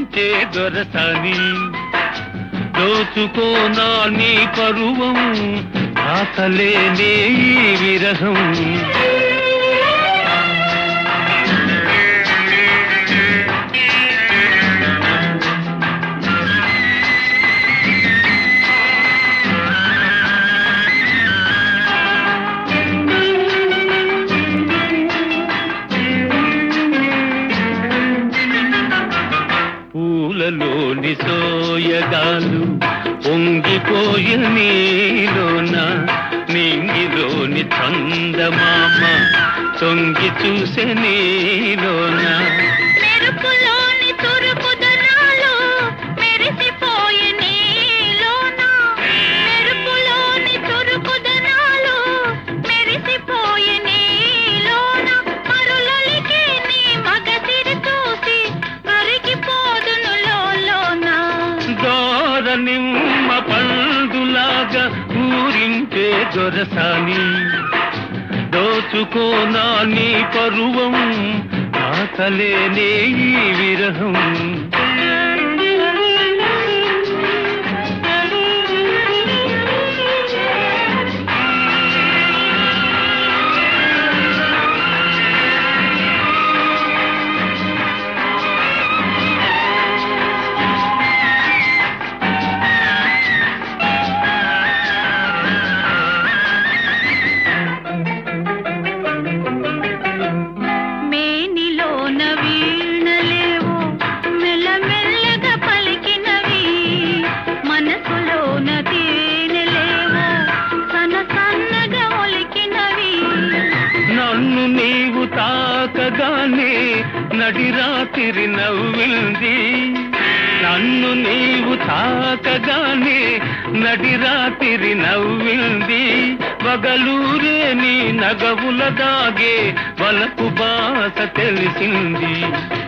ఊరించే దొరసాని దోచుకోనా నీ పరువం ఆకలేనే ఈ విరహం పూలలోని సోయగాలు పొంగిపోయి నీలోన నింగిలోని చందమామ తొంగి చూసే నీలోన మెరుపులోని తురుపుదనాలు మెరిసిపోయి నీలోన మెరుపులోని తురుపుదనాలు మెరిసిపోయి నీలోన మరులొలికి నీ మగసిరి చూసి కరిగిపోదును లోలోన దోర నిమ్మ పండులాగా ఊరించే దొరసాని దోచుకోనా నీ పరువం ఆకలేనే ఈ విరహం మేనిలోన వీణలేవో మెల్లమెల్లగా పలికినవి మనసులోన తేనెలేవో సన్న సన్నగా ఒలికినవి నన్ను నీవు తాకగానే నడిరాతిరి నవ్వింది నన్ను నీవు తాకగానే నడిరాతిరి నవ్వింది పగలూరే నీ నగవుల దాగే వలపు బాస తెలిసింది